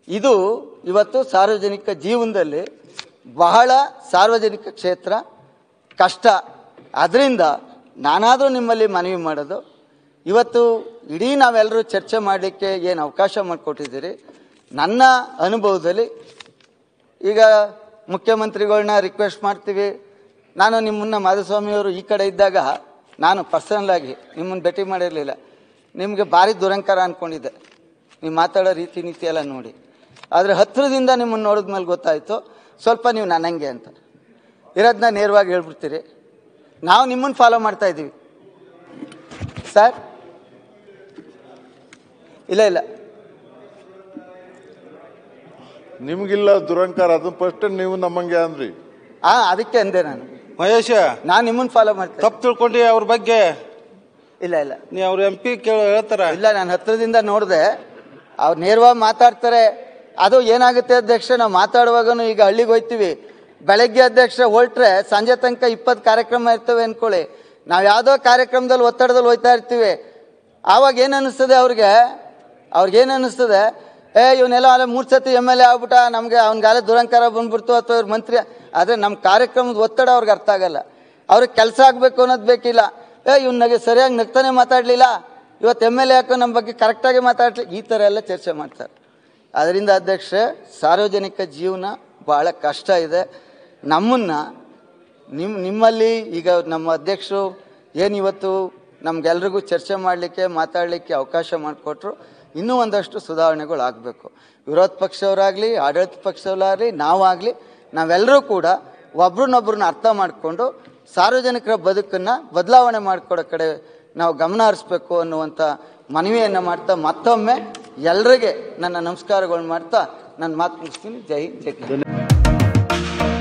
ಇದು ಇವತ್ತು ಸಾರ್ವಜನಿಕ ಜೀವನದಲ್ಲಿ ಬಹಳ ಸಾರ್ವಜನಿಕ ಕ್ಷೇತ್ರ ಕಷ್ಟ ಅದರಿಂದ ನಾನಾದರೂ ನಿಮ್ಮಲ್ಲಿ ಮನವಿ ಮಾಡೋದು ಇವತ್ತು ಇಡೀ ನಾವೆಲ್ಲರೂ ಚರ್ಚೆ ಮಾಡಲಿಕ್ಕೆ ಏನು ಅವಕಾಶ ಮಾಡಿಕೊಟ್ಟಿದ್ದೀರಿ ನನ್ನ ಅನುಭವದಲ್ಲಿ ಈಗ ಮುಖ್ಯಮಂತ್ರಿಗಳನ್ನ ರಿಕ್ವೆಸ್ಟ್ ಮಾಡ್ತೀವಿ ನಾನು ನಿಮ್ಮನ್ನ ಮಾಧುಸ್ವಾಮಿಯವರು ಈ ಕಡೆ ಇದ್ದಾಗ ನಾನು ಪರ್ಸನಲ್ ಆಗಿ ನಿಮ್ಮನ್ನು ಭೇಟಿ ಮಾಡಿರಲಿಲ್ಲ ನಿಮಗೆ ಭಾರಿ ದುರಂಕಾರ ಅಂದ್ಕೊಂಡಿದ್ದೆ ನೀವು ಮಾತಾಡೋ ರೀತಿ ನೀತಿ ಎಲ್ಲ ನೋಡಿ ಆದರೆ ಹತ್ತಿರದಿಂದ ನಿಮ್ಮನ್ನು ನೋಡಿದ ಮೇಲೆ ಗೊತ್ತಾಯಿತು ಸ್ವಲ್ಪ ನೀವು ನನ್ನಂಗೆ ಅಂತ ಇರೋದನ್ನ ನೇರವಾಗಿ ಹೇಳ್ಬಿಡ್ತೀರಿ ನಾವು ನಿಮ್ಮನ್ನು ಫಾಲೋ ಮಾಡ್ತಾ ಇದ್ದೀವಿ ಸರ್ ಇಲ್ಲ ಇಲ್ಲ ನಿಮ್ಗಿಲ್ಲ ದುರಂಕಾರ ಅದನ್ನ ಫಸ್ಟ್ ನೀವು ನಮ್ಮಂಗೆ ಅಂದ್ರಿ ಆ ಅದಕ್ಕೆ ಅಂದೆ ನಾನು ಮಹೇಶ ನಾನು ನಿಮ್ಮನ್ನು ಫಾಲೋ ಮಾಡ್ತೇನೆ ತಪ್ಪು ತಿಳ್ಕೊಂಡಿ ಅವ್ರ ಬಗ್ಗೆ ಇಲ್ಲ ಇಲ್ಲ ನೀ ಅವ್ರ ಎಂ ಪಿ ಕೇಳ ಹೇಳ್ತಾರ ಇಲ್ಲ ನಾನು ಹತ್ರದಿಂದ ನೋಡಿದೆ ಅವ್ರು ನೇರವಾಗಿ ಮಾತಾಡ್ತಾರೆ ಅದು ಏನಾಗುತ್ತೆ ಅಧ್ಯಕ್ಷ ನಾವು ಮಾತಾಡುವಾಗನು ಈಗ ಹಳ್ಳಿಗೆ ಹೋಯ್ತೀವಿ ಬೆಳಗ್ಗೆ ಅಧ್ಯಕ್ಷ ಹೊರಟ್ರೆ ಸಂಜೆ ತನಕ ಇಪ್ಪತ್ತು ಕಾರ್ಯಕ್ರಮ ಇರ್ತವೆ ಅನ್ಕೊಳ್ಳಿ ನಾವು ಯಾವುದೋ ಕಾರ್ಯಕ್ರಮದಲ್ಲಿ ಒತ್ತಡದಲ್ಲಿ ಹೋಯ್ತಾ ಇರ್ತೀವಿ ಆವಾಗ ಏನು ಅನ್ನಿಸ್ತದೆ ಅವ್ರಿಗೆ ಅವ್ರಿಗೇನು ಅನ್ನಿಸ್ತದೆ ಏ ಇವನ್ನೆಲ್ಲ ಅಲ್ಲ ಮೂರು ಸತಿ ಎಮ್ ಎಲ್ ಎ ಆಗ್ಬಿಟ್ಟ ನಮಗೆ ಅವ್ನಿಗಾಲ ದುರಂಕಾರ ಬಂದ್ಬಿಡ್ತು ಅಥವಾ ಇವ್ರ ಮಂತ್ರಿ ಆದರೆ ನಮ್ಮ ಕಾರ್ಯಕ್ರಮದ ಒತ್ತಡ ಅವ್ರಿಗೆ ಅರ್ಥ ಆಗಲ್ಲ ಅವ್ರಿಗೆ ಕೆಲಸ ಆಗಬೇಕು ಅನ್ನೋದು ಬೇಕಿಲ್ಲ ಏ ಇವ್ನ ನಗೆ ಸರಿಯಾಗಿ ನಗ್ತಾನೆ ಮಾತಾಡಲಿಲ್ಲ ಇವತ್ತು ಎಮ್ ಎಲ್ ಎ ಯಾಕೋ ನಮ್ಮ ಬಗ್ಗೆ ಕರೆಕ್ಟಾಗಿ ಮಾತಾಡ್ಲಿ ಈ ಥರ ಎಲ್ಲ ಚರ್ಚೆ ಮಾಡ್ತಾರೆ ಅದರಿಂದ ಅಧ್ಯಕ್ಷ ಸಾರ್ವಜನಿಕ ಜೀವನ ಭಾಳ ಕಷ್ಟ ಇದೆ ನಮ್ಮನ್ನು ನಿಮ್ಮ ನಿಮ್ಮಲ್ಲಿ ಈಗ ನಮ್ಮ ಅಧ್ಯಕ್ಷರು ಏನು ಇವತ್ತು ನಮ್ಗೆಲ್ರಿಗೂ ಚರ್ಚೆ ಮಾಡಲಿಕ್ಕೆ ಮಾತಾಡಲಿಕ್ಕೆ ಅವಕಾಶ ಮಾಡಿಕೊಟ್ರು ಇನ್ನೂ ಒಂದಷ್ಟು ಸುಧಾರಣೆಗಳು ಆಗಬೇಕು ವಿರೋಧ ಪಕ್ಷವರಾಗಲಿ ಆಡಳಿತ ಪಕ್ಷವರಾಗಲಿ ನಾವಾಗಲಿ ನಾವೆಲ್ಲರೂ ಕೂಡ ಒಬ್ರನ್ನೊಬ್ರನ್ನ ಅರ್ಥ ಮಾಡಿಕೊಂಡು ಸಾರ್ವಜನಿಕರ ಬದುಕನ್ನು ಬದಲಾವಣೆ ಮಾಡಿಕೊಡೋ ಕಡೆ ನಾವು ಗಮನ ಹರಿಸ್ಬೇಕು ಅನ್ನುವಂಥ ಮನವಿಯನ್ನು ಮಾಡ್ತಾ ಮತ್ತೊಮ್ಮೆ ಎಲ್ರಿಗೆ ನನ್ನ ನಮಸ್ಕಾರಗಳು ಮಾಡ್ತಾ ನನ್ನ ಮಾತು ಮುಗಿಸ್ತೀನಿ ಜೈ ಹಿಂದ್, ಜೈ ಕನ್ನಡ.